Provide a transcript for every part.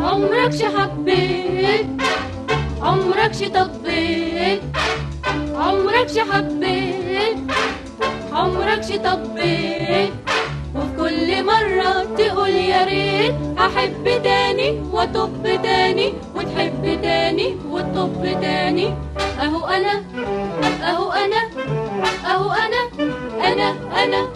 عمركش حبيت عمركش طبيت عمركش حبيت عمركش طبيت وفي كل مرة تقول يا ريت أحب تاني وأطب تاني وتحب تاني وتطب تاني أهو أنا أهو أنا أهو أنا أنا أنا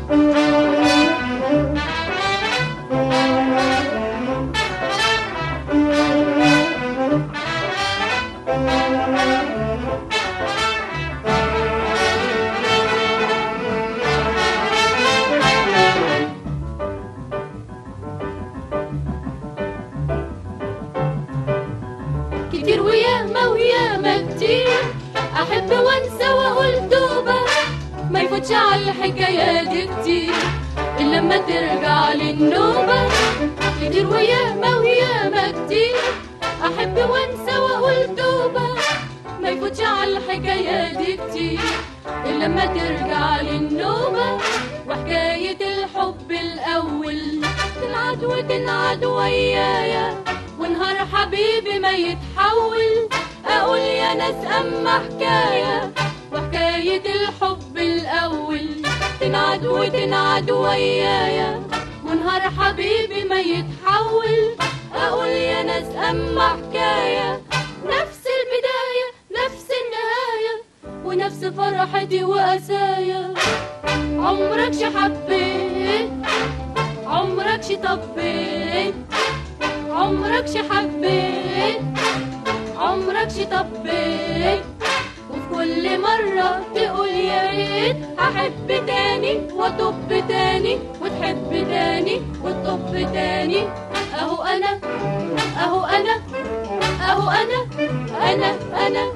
كتير وياما وياما كتير احب وانسى واقول توبه ما يفوتش على الحكايه دي كتير الا لما ترجع للنوبه كتير وياما وياما كتير احب وانسى واقول توبه ما يفوتش على الحكايه دي كتير الا لما ترجع للنوبه وحكايه الحب الاول تنعد وتنعد ويايا ونهار حبيبي ما يتحول اقول يا ناس اما حكايه وحكايه الحب الاول تنعد وتنعد ويايا ونهار حبيبي ما يتحول اقول يا ناس اما حكايه نفس البدايه نفس النهايه ونفس فرحتي واسايا عمركش حبيت عمركش طبيت عمركش حبيت عمركش طبيت وفي كل مرة تقول يا ريت أحب تاني وأطب تاني وتحب تاني وتطب تاني أهو أنا أهو أنا أهو أنا أنا أنا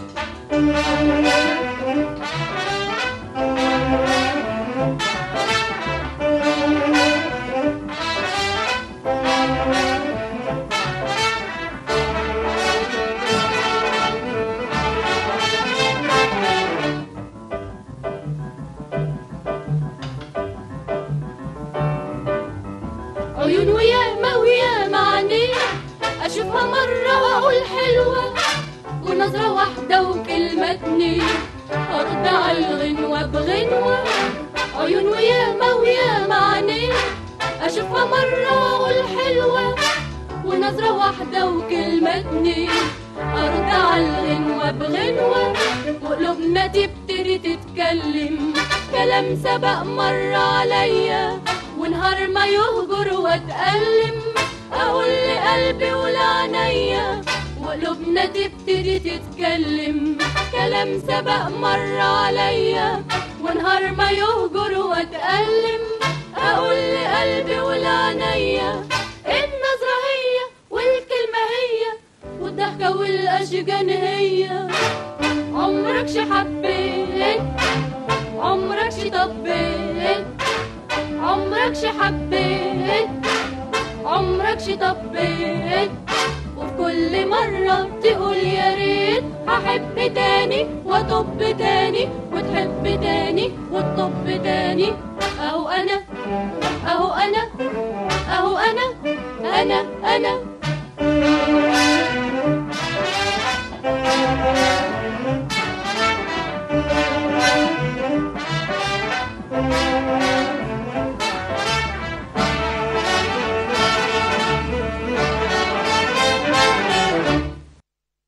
عيون وياما وياما عينين اشوفها مرة واقول حلوة ونظرة واحدة وكلمة اتنين ارد على الغنوة بغنوة عيون وياما وياما عينين اشوفها مرة واقول حلوة ونظرة واحدة وكلمة اتنين ارد على الغنوة بغنوة وقلوبنا تبتدي تتكلم كلام سبق مرة عليا ونهار ما يهجر واتألم اقول لقلبي ولعينيا وقلوبنا تبتدي تتكلم كلام سبق مرة عليا ونهار ما يهجر واتألم اقول لقلبي ولعينيا النظرة هي والكلمة هي والضحكة والأشجان هي عمركش حبيت عمركش طبيت عمركش حبيت عمركش طبيت وفي كل مرة تقول يا ريت أحب تاني وأطب تاني وتحب تاني وتطب تاني أهو أنا أهو أنا أهو أنا أنا أنا